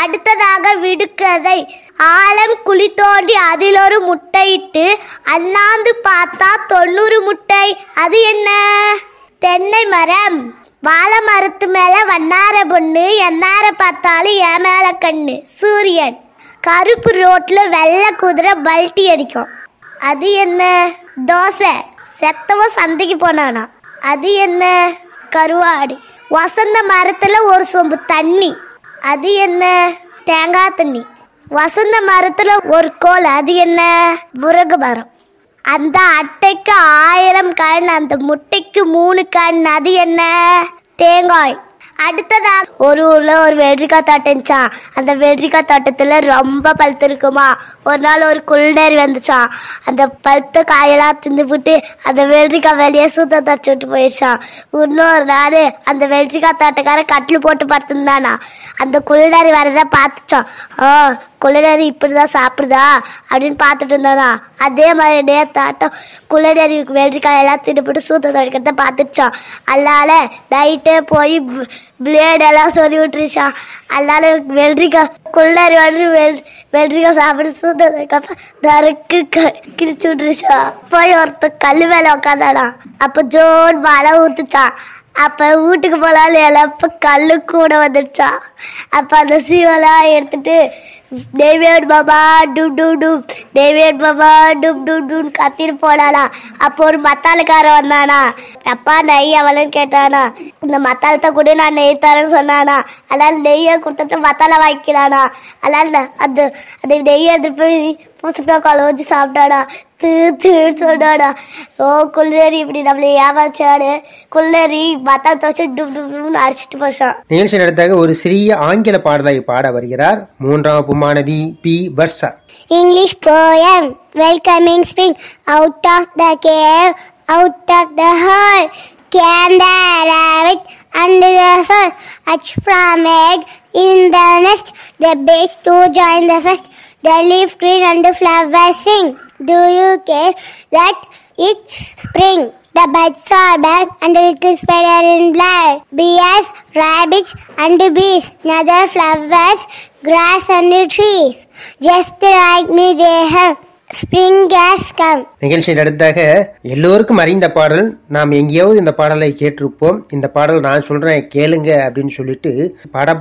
அடுத்ததாக விடுக்கதை ஆழம் குழி தோண்டி அதில் ஒரு முட்டையிட்டு அண்ணாந்து பார்த்தா தொண்ணூறு முட்டை அது என்ன தென்னை மரம் வாழை மரத்து மேல வண்ணார பொண்ணு என்னார பார்த்தாலும் என் மேல கண்ணு சூரியன் கருப்பு ரோட்ல வெள்ளை குதிரை பல்ட்டி அடிக்கும் அது என்ன தோசை செத்தவ சந்தைக்கு போனானா அது என்ன கருவாடு வசந்த மரத்துல ஒரு சொம்பு தண்ணி அது என்ன தேங்காய் தண்ணி வசந்த மரத்துல ஒரு கோல் அது என்ன முருகு மரம் அந்த அட்டைக்கு ஆயிரம் கண் அந்த முட்டைக்கு மூணு கண் அது என்ன தேங்காய் அடுத்ததா ஒரு ஊர்ல ஒரு வெள்ளரிக்காய் தோட்டம் இருந்துச்சான் அந்த வெள்ளரிக்காய் தோட்டத்துல ரொம்ப பழுத்து இருக்குமா ஒரு நாள் ஒரு குள்ளநேரி வந்துச்சான் அந்த பழுத்த காயெல்லாம் தின்னுபிட்டு அந்த வெள்ளரிக்காய் வெளியே சுத்த தச்சு விட்டு போயிடுச்சான் இன்னொரு நாள் அந்த வெள்ளரிக்காய் தோட்டக்காரன் கட்டில் போட்டு படுத்திருந்தானா அந்த குள்ளநேரி வரதை பார்த்துச்சான் ஆ குள்ளநேரி இப்படிதான் சாப்பிடுதா அப்படின்னு பார்த்துட்டு இருந்தானா அதே மாதிரி நேத்தாட்டம் குள்ளநேரி வெள்ளரிக்காய் எல்லாம் தின்னுபிட்டு சூத்த துடைக்கிறத பார்த்துச்சான் அதனால நைட்டே போய் பிளேடெல்லாம் சொல்லி விட்டுருச்சான் அதனால வெள்ளரிக்காய் குள்ளநேரி வந்து வெள் வெள்ளரிக்காய் சாப்பிட்டு சூத்த துடைக்கப்ப நறுக்கு க- கிழிச்சு விட்டுருச்சா போய் ஒருத்தர் கல் மேல உட்காந்தானா அப்ப ஜோன் மழை ஊத்துச்சான் அப்ப வீட்டுக்கு போலான்னு எல்லப்ப கல்லு கூட வந்துடுச்சா அப்ப அந்த சீவெல்லாம் எடுத்துட்டு டேவிட் பாபா டும் டும் டும் டேவிட் பாபா டும் டும் டும் கத்திட்டு போனானா அப்போ ஒரு மத்தாளுக்காரன் வந்தானா அப்பா நெய் அவளும் கேட்டானா இந்த மத்தாளத்தை கூட நான் நெய் தரேன்னு சொன்னானா அதனால நெய்யை கொடுத்துட்டு மத்தாளை வாங்கிக்கிறானா அதனால அந்த அந்த நெய்யை எடுத்து போய் பூசணிக்காய் குழம்பு வச்சு சாப்பிட்டாடா தூ தூன்னு சொன்னாடா ஓ குள்ளேரி இப்படி நம்மளை ஏமாச்சாடு குள்ளேரி மத்தாளத்தை வச்சு டும் டும் டும்னு அடிச்சிட்டு போச்சான் நிகழ்ச்சி நடத்தாக ஒரு சிறிய ஆங்கில பாடலை பாட வருகிறார் மூன்றாம் வகுப்பு மாணவி P Varsha English poem Welcoming spring out of the cave, out of the hole came the rabbit and the first hatch from egg in the nest. The bees to join the first. The leaf green and the flowers sing. Do you care that it's spring? The birds are black and the little spider in black. Bees, rabbits and bees, another flowers, grass and trees. Just like me they have. Spring has come. நிகழ்ச்சியில் அடுத்தாக எல்லோருக்கும் அறிந்த பாடல் நாம் எங்கேயாவது இந்த பாடலை கேட்டிருப்போம் இந்த பாடல் நான் சொல்றேன் கேளுங்க அப்படின்னு சொல்லிட்டு பட